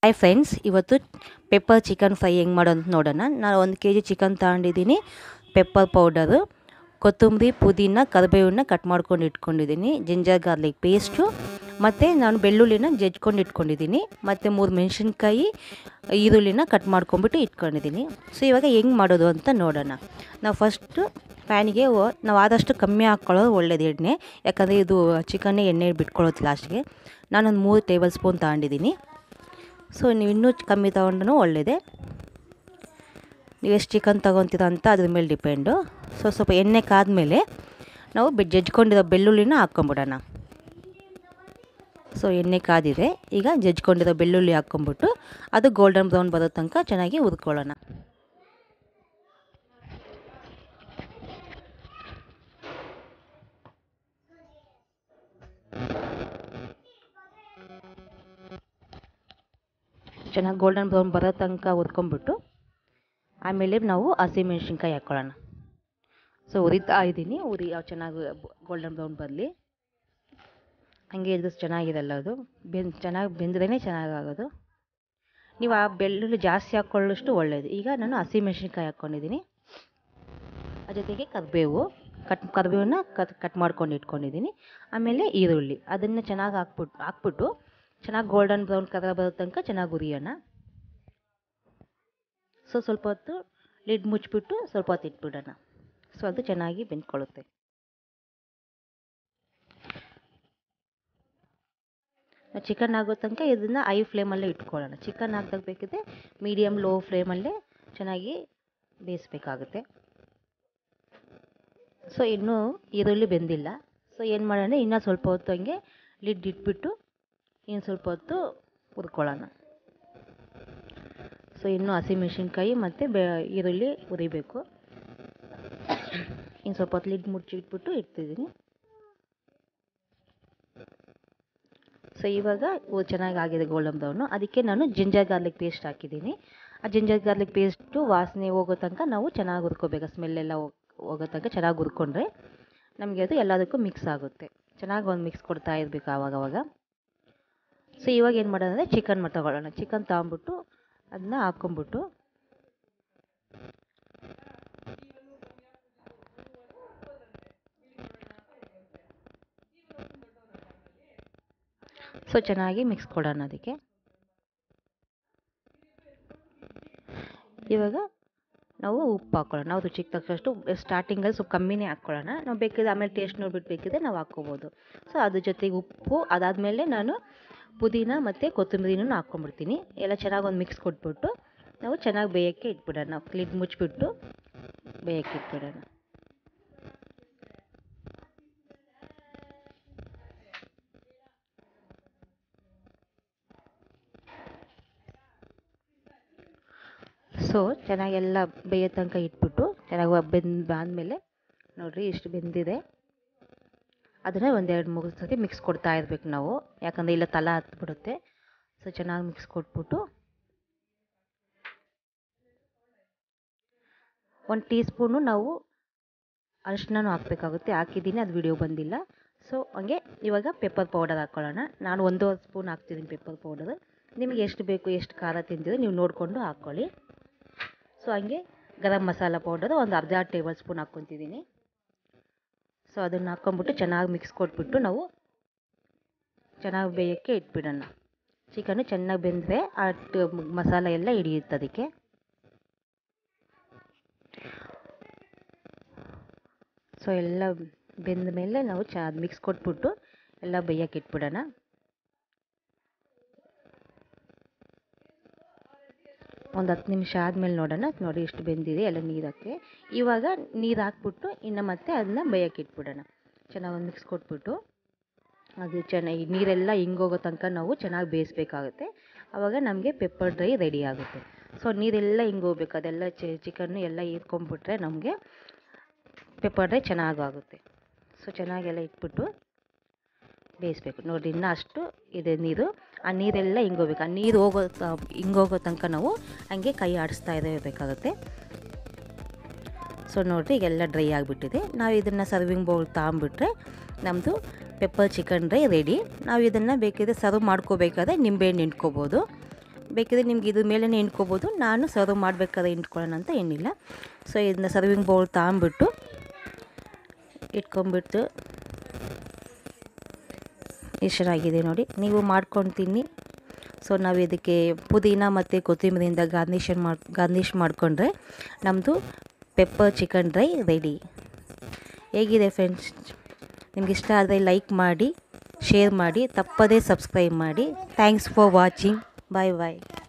hi friends ಇವತ್ತು pepper chicken fry ಹೆಂಗೆ ಮಾಡೋದು ಅಂತ ನೋಡೋಣ ನಾನು ಒಂದು ಕೆ ಜಿ ಚಿಕನ್ ತಗೊಂಡಿದ್ದೀನಿ ಪೆಪ್ಪರ್ ಪೌಡರು ಕೊತ್ತಂಬರಿ ಪುದೀನ ಕರಿಬೇವನ್ನ ಕಟ್ ಮಾಡ್ಕೊಂಡು ಇಟ್ಕೊಂಡಿದ್ದೀನಿ ಜಿಂಜರ್ ಗಾರ್ಲಿಕ್ ಪೇಸ್ಟು ಮತ್ತು ನಾನು ಬೆಳ್ಳುಳ್ಳಿನ ಜಜ್ಕೊಂಡು ಇಟ್ಕೊಂಡಿದ್ದೀನಿ ಮತ್ತು ಮೂರು ಮೆಣಸಿನ್ಕಾಯಿ ಈರುಳ್ಳಿನ ಕಟ್ ಮಾಡ್ಕೊಂಬಿಟ್ಟು ಇಟ್ಕೊಂಡಿದ್ದೀನಿ ಸೊ ಇವಾಗ ಹೆಂಗೆ ಮಾಡೋದು ಅಂತ ನೋಡೋಣ ನಾವು ಫಸ್ಟು ಪ್ಯಾನಿಗೆ ನಾವು ಆದಷ್ಟು ಕಮ್ಮಿ ಹಾಕ್ಕೊಳ್ಳೋದು ಒಳ್ಳೇದು ಎಣ್ಣೆ ಯಾಕಂದರೆ ಇದು ಚಿಕನ್ನೇ ಎಣ್ಣೆ ಬಿಟ್ಕೊಳ್ಳೋದು ಲಾಸ್ಟ್ಗೆ ನಾನೊಂದು ಮೂರು ಟೇಬಲ್ ಸ್ಪೂನ್ ತಗೊಂಡಿದ್ದೀನಿ ಸೊ ನೀವು ಇನ್ನೂ ಕಮ್ಮಿ ತೊಗೊಂಡ್ರೂ ಒಳ್ಳೆಯದೇ ನೀವು ಎಷ್ಟು ಚಿಕನ್ ತೊಗೊತೀರ ಅಂತ ಅದ್ರ ಮೇಲೆ ಡಿಪೆಂಡು ಸೊ ಸ್ವಲ್ಪ ಎಣ್ಣೆ ಕಾದ್ಮೇಲೆ ನಾವು ಬೆ ಜಜ್ಕೊಂಡಿರೋ ಬೆಳ್ಳುಳ್ಳಿನ ಹಾಕ್ಕೊಂಬಿಡೋಣ ಸೊ ಎಣ್ಣೆ ಕಾದಿದೆ ಈಗ ಜಜ್ಕೊಂಡಿರೋ ಬೆಳ್ಳುಳ್ಳಿ ಹಾಕ್ಕೊಂಬಿಟ್ಟು ಅದು ಗೋಲ್ಡನ್ ಬ್ರೌನ್ ಬರೋ ತನಕ ಚೆನ್ನಾಗಿ ಹುರ್ಕೊಳ್ಳೋಣ ಚೆನ್ನಾಗಿ ಗೋಲ್ಡನ್ ಬ್ರೌನ್ ಬರೋ ತನಕ ಹುರ್ಕೊಂಬಿಟ್ಟು ಆಮೇಲೆ ನಾವು ಹಸಿಮೆಣ್ಸಿನ್ಕಾಯಿ ಹಾಕ್ಕೊಳ್ಳೋಣ ಸೊ ಉರಿತಾ ಇದ್ದೀನಿ ಉರಿ ಚೆನ್ನಾಗಿ ಗೋಲ್ಡನ್ ಬ್ರೌನ್ ಬರಲಿ ಹಂಗೆ ಇದು ಚೆನ್ನಾಗಿರಲ್ಲ ಅದು ಬೆಂದು ಚೆನ್ನಾಗಿ ಬೆಂದ್ರೇ ಚೆನ್ನಾಗಾಗೋದು ನೀವು ಆ ಬೆಳ್ಳುಳ್ಳಿ ಜಾಸ್ತಿ ಹಾಕ್ಕೊಳ್ಳೋಷ್ಟು ಒಳ್ಳೆಯದು ಈಗ ನಾನು ಹಸಿಮೆಣ್ಸಿನ್ಕಾಯಿ ಹಾಕ್ಕೊಂಡಿದ್ದೀನಿ ಅದ್ರ ಜೊತೆಗೆ ಕರಿಬೇವು ಕಟ್ ಕರಿಬೇವನ್ನ ಕಟ್ ಕಟ್ ಮಾಡ್ಕೊಂಡು ಇಟ್ಕೊಂಡಿದ್ದೀನಿ ಆಮೇಲೆ ಈರುಳ್ಳಿ ಅದನ್ನು ಚೆನ್ನಾಗಿ ಹಾಕ್ಬಿಟ್ಟು ಹಾಕ್ಬಿಟ್ಟು ಚೆನ್ನಾಗಿ ಗೋಲ್ಡನ್ ಬ್ರೌನ್ ಕಲರ್ ಬರೋ ತನಕ ಚೆನ್ನಾಗಿ ಹುರಿಯೋಣ ಸೊ ಸ್ವಲ್ಪ ಹೊತ್ತು ಲಿಡ್ ಮುಚ್ಚಿಬಿಟ್ಟು ಸ್ವಲ್ಪ ಹೊತ್ತು ಇಟ್ಬಿಡೋಣ ಸೊ ಅದು ಚೆನ್ನಾಗಿ ಬೆಂದ್ಕೊಳ್ಳುತ್ತೆ ಚಿಕನ್ ಆಗೋ ತನಕ ಇದನ್ನು ಐ ಫ್ಲೇಮಲ್ಲೇ ಇಟ್ಕೊಳ್ಳೋಣ ಚಿಕನ್ ಹಾಕ್ದಾಗ ಬೇಕಿದ್ರೆ ಮೀಡಿಯಮ್ ಲೋ ಫ್ಲೇಮಲ್ಲೇ ಚೆನ್ನಾಗಿ ಬೇಯಿಸ್ಬೇಕಾಗುತ್ತೆ ಸೊ ಇನ್ನೂ ಈರುಳ್ಳಿ ಬೆಂದಿಲ್ಲ ಸೊ ಏನು ಮಾಡೋಣ ಇನ್ನೂ ಸ್ವಲ್ಪ ಹೊತ್ತು ಹಂಗೆ ಲಿಡ್ ಇಟ್ಬಿಟ್ಟು ಇನ್ನು ಸ್ವಲ್ಪ ಹೊತ್ತು ಹುರ್ಕೊಳ್ಳೋಣ ಸೊ ಇನ್ನು ಹಸಿಮೆಣ್ಸಿನ್ಕಾಯಿ ಮತ್ತು ಬೆ ಈರುಳ್ಳಿ ಹುರಿಬೇಕು ಇನ್ನು ಸ್ವಲ್ಪ ಹೊತ್ತು ಲಿಡ್ ಮುಚ್ಚಿಟ್ಬಿಟ್ಟು ಇಡ್ತಿದ್ದೀನಿ ಸೊ ಇವಾಗ ಚೆನ್ನಾಗಿ ಆಗಿದೆ ಗೋಲ್ಡನ್ ಬ್ರೌನು ಅದಕ್ಕೆ ನಾನು ಜಿಂಜರ್ ಗಾರ್ಲಿಕ್ ಪೇಸ್ಟ್ ಹಾಕಿದ್ದೀನಿ ಆ ಜಿಂಜರ್ ಗಾರ್ಲಿಕ್ ಪೇಸ್ಟು ವಾಸನೆ ಹೋಗೋ ತನಕ ನಾವು ಚೆನ್ನಾಗಿ ಹುರ್ಕೋಬೇಕು ಸ್ಮೆಲ್ಲೆಲ್ಲ ಹೋಗೋ ತನಕ ಚೆನ್ನಾಗಿ ಹುರ್ಕೊಂಡ್ರೆ ನಮಗೆ ಅದು ಎಲ್ಲದಕ್ಕೂ ಮಿಕ್ಸ್ ಆಗುತ್ತೆ ಚೆನ್ನಾಗಿ ಒಂದು ಮಿಕ್ಸ್ ಕೊಡ್ತಾ ಇರಬೇಕು ಆವಾಗವಾಗ ಸೊ ಇವಾಗ ಏನು ಮಾಡೋದಂದರೆ ಚಿಕನ್ ತಗೊಳ್ಳೋಣ ಚಿಕನ್ ತಗೊಂಬಿಟ್ಟು ಅದನ್ನ ಹಾಕ್ಕೊಂಬಿಟ್ಟು ಸೊ ಚೆನ್ನಾಗಿ ಮಿಕ್ಸ್ ಕೊಡೋಣ ಅದಕ್ಕೆ ಇವಾಗ ನಾವು ಉಪ್ಪು ಹಾಕ್ಕೊಳ್ಳೋಣ ನಾವು ರುಚಿಗೆ ತಕ್ಕಷ್ಟು ಸ್ಟಾರ್ಟಿಂಗಲ್ಲಿ ಸ್ವಲ್ಪ ಕಮ್ಮಿನೇ ಹಾಕ್ಕೊಳ್ಳೋಣ ನಾವು ಬೇಕಿದ್ರೆ ಆಮೇಲೆ ಟೇಸ್ಟ್ ನೋಡ್ಬಿಟ್ಟು ಬೇಕಿದ್ರೆ ನಾವು ಹಾಕ್ಕೋಬೋದು ಸೊ ಅದ್ರ ಜೊತೆಗೆ ಉಪ್ಪು ಅದಾದಮೇಲೆ ನಾನು ಪುದೀನ ಮತ್ತು ಕೊತ್ತಂಬರಿನೂ ಹಾಕ್ಕೊಂಬಿಡ್ತೀನಿ ಎಲ್ಲ ಚೆನ್ನಾಗಿ ಒಂದು ಮಿಕ್ಸ್ ಕೊಟ್ಬಿಟ್ಟು ನಾವು ಚೆನ್ನಾಗಿ ಬೇಯೋಕ್ಕೆ ಇಟ್ಬಿಡೋಣ ಲಿಡ್ ಮುಚ್ಚಿಬಿಟ್ಟು ಬೇಯೋಕ್ಕೆ ಇಟ್ಬಿಡೋಣ ಸೊ ಚೆನ್ನಾಗೆಲ್ಲ ಬೇಯೋ ತನಕ ಇಟ್ಬಿಟ್ಟು ಚೆನ್ನಾಗಿ ಬೆಂದು ಆದಮೇಲೆ ನೋಡಿರಿ ಇಷ್ಟು ಬೆಂದಿದೆ ಅದನ್ನು ಒಂದೆರಡು ಮೂರು ಸತಿ ಮಿಕ್ಸ್ ಕೊಡ್ತಾ ಇರಬೇಕು ನಾವು ಯಾಕಂದರೆ ಇಲ್ಲ ತಲ ಹತ್ಬಿಡುತ್ತೆ ಸೊ ಚೆನ್ನಾಗಿ ಮಿಕ್ಸ್ ಕೊಟ್ಬಿಟ್ಟು ಒಂದು ಟೀ ಸ್ಪೂನು ನಾವು ಅರಿಶಿನೂ ಹಾಕಬೇಕಾಗುತ್ತೆ ಹಾಕಿದ್ದೀನಿ ಅದು ವಿಡಿಯೋ ಬಂದಿಲ್ಲ ಸೊ ಹಂಗೆ ಇವಾಗ ಪೆಪ್ಪರ್ ಪೌಡರ್ ಹಾಕ್ಕೊಳ್ಳೋಣ ನಾನು ಒಂದೂವರೆ ಸ್ಪೂನ್ ಹಾಕ್ತಿದ್ದೀನಿ ಪೆಪ್ಪರ್ ಪೌಡರ್ ನಿಮಗೆ ಎಷ್ಟು ಬೇಕು ಎಷ್ಟು ಖಾರ ತಿಂತೀರೋ ನೀವು ನೋಡಿಕೊಂಡು ಹಾಕ್ಕೊಳ್ಳಿ ಸೊ ಹಂಗೆ ಗರಂ ಮಸಾಲ ಪೌಡರ್ ಒಂದು ಅರ್ಧ ಟೇಬಲ್ ಸ್ಪೂನ್ ಹಾಕ್ಕೊತಿದ್ದೀನಿ ಸೊ ಅದನ್ನು ಹಾಕ್ಕೊಂಬಿಟ್ಟು ಚೆನ್ನಾಗಿ ಮಿಕ್ಸ್ ಕೊಟ್ಬಿಟ್ಟು ನಾವು ಚೆನ್ನಾಗಿ ಬೇಯೋಕ್ಕೆ ಇಟ್ಬಿಡೋಣ ಚಿಕನ್ನು ಚೆನ್ನಾಗಿ ಬೆಂದರೆ ಆ ಮಸಾಲ ಎಲ್ಲ ಹಿಡಿಯುತ್ತೆ ಅದಕ್ಕೆ ಸೊ ಎಲ್ಲ ಬೆಂದ ಮೇಲೆ ನಾವು ಚಾ ಮಿಕ್ಸ್ ಕೊಟ್ಬಿಟ್ಟು ಎಲ್ಲ ಬೇಯೋಕ್ಕೆ ಇಟ್ಬಿಡೋಣ ಒಂದು ಹತ್ತು ನಿಮಿಷ ಆದಮೇಲೆ ನೋಡೋಣ ನೋಡಿ ಎಷ್ಟು ಬೆಂದಿದೆ ಎಲ್ಲ ನೀರು ಹಾಕಿ ಇವಾಗ ನೀರು ಹಾಕ್ಬಿಟ್ಟು ಇನ್ನು ಮತ್ತೆ ಅದನ್ನ ಬೇಯೋಕ್ಕೆ ಇಟ್ಬಿಡೋಣ ಚೆನ್ನಾಗಿ ಒಂದು ಮಿಕ್ಸ್ ಕೊಟ್ಬಿಟ್ಟು ಅದು ಚೆನ್ನಾಗಿ ನೀರೆಲ್ಲ ಹಿಂಗೋಗೋ ತನಕ ನಾವು ಚೆನ್ನಾಗಿ ಬೇಯಿಸ್ಬೇಕಾಗುತ್ತೆ ಆವಾಗ ನಮಗೆ ಪೆಪ್ಪರ್ ಡ್ರೈ ರೆಡಿ ಆಗುತ್ತೆ ಸೊ ನೀರೆಲ್ಲ ಹಿಂಗೋಗ್ಬೇಕು ಅದೆಲ್ಲ ಚಿಕನ್ನು ಎಲ್ಲ ಹೀರ್ಕೊಂಬಿಟ್ರೆ ನಮಗೆ ಪೆಪ್ಪರ್ ಡ್ರೈ ಚೆನ್ನಾಗಾಗುತ್ತೆ ಸೊ ಚೆನ್ನಾಗೆಲ್ಲ ಇಟ್ಬಿಟ್ಟು ಬೇಯಿಸ್ಬೇಕು ನೋಡಿರಿ ಇನ್ನೂ ಅಷ್ಟು ಇದೆ ನೀರು ಆ ನೀರೆಲ್ಲ ಹಿಂಗೋಗ್ಬೇಕು ಆ ನೀರು ಹೋಗೋ ಹಿಂಗೋಗೋ ತನಕ ನಾವು ಹಂಗೆ ಕೈ ಆಡಿಸ್ತಾ ಇರಬೇಕಾಗುತ್ತೆ ಸೊ ನೋಡಿರಿ ಈಗೆಲ್ಲ ಡ್ರೈ ಆಗಿಬಿಟ್ಟಿದೆ ನಾವು ಇದನ್ನು ಸರ್ವಿಂಗ್ ಬೌಲ್ ತಗೊಂಬಿಟ್ರೆ ನಮ್ಮದು ಪೆಪ್ಪರ್ ಚಿಕನ್ ಡ್ರೈ ರೆಡಿ ನಾವು ಇದನ್ನು ಬೇಕಿದ್ರೆ ಸರ್ವ್ ಮಾಡ್ಕೋಬೇಕಾದ್ರೆ ನಿಂಬೆಹಣ್ಣು ಹಿಂಡ್ಕೋಬೋದು ಬೇಕಿದ್ರೆ ನಿಮ್ಗೆ ಇದ್ರ ಮೇಲೆ ಹಿಂಡ್ಕೋಬೋದು ನಾನು ಸರ್ವ್ ಮಾಡಬೇಕಾದ್ರೆ ಹಿಂಡ್ಕೊಳ್ಳೋಣ ಅಂತ ಏನಿಲ್ಲ ಸೊ ಇದನ್ನ ಸರ್ವಿಂಗ್ ಬೌಲ್ ತಗೊಂಬಿಟ್ಟು ಇಟ್ಕೊಂಬಿಟ್ಟು ಎಷ್ಟು ಚೆನ್ನಾಗಿದೆ ನೋಡಿ ನೀವು ಮಾಡ್ಕೊಂಡು ತಿನ್ನಿ ಸೊ ನಾವು ಇದಕ್ಕೆ ಪುದೀನ ಮತ್ತು ಕೊತ್ತಂಬರಿಯಿಂದ ಗಾರ್ನಿಷನ್ ಮಾಡಿ ಗಾರ್ನಿಷ್ ಮಾಡಿಕೊಂಡ್ರೆ ನಮ್ಮದು ಪೆಪ್ಪರ್ ಚಿಕನ್ ಡ್ರೈ ರೆಡಿ ಹೇಗಿದೆ ಫ್ರೆಂಡ್ಸ್ ನಿಮ್ಗೆ ಇಷ್ಟ ಆದರೆ ಲೈಕ್ ಮಾಡಿ ಶೇರ್ ಮಾಡಿ ತಪ್ಪದೇ ಸಬ್ಸ್ಕ್ರೈಬ್ ಮಾಡಿ thanks for watching bye bye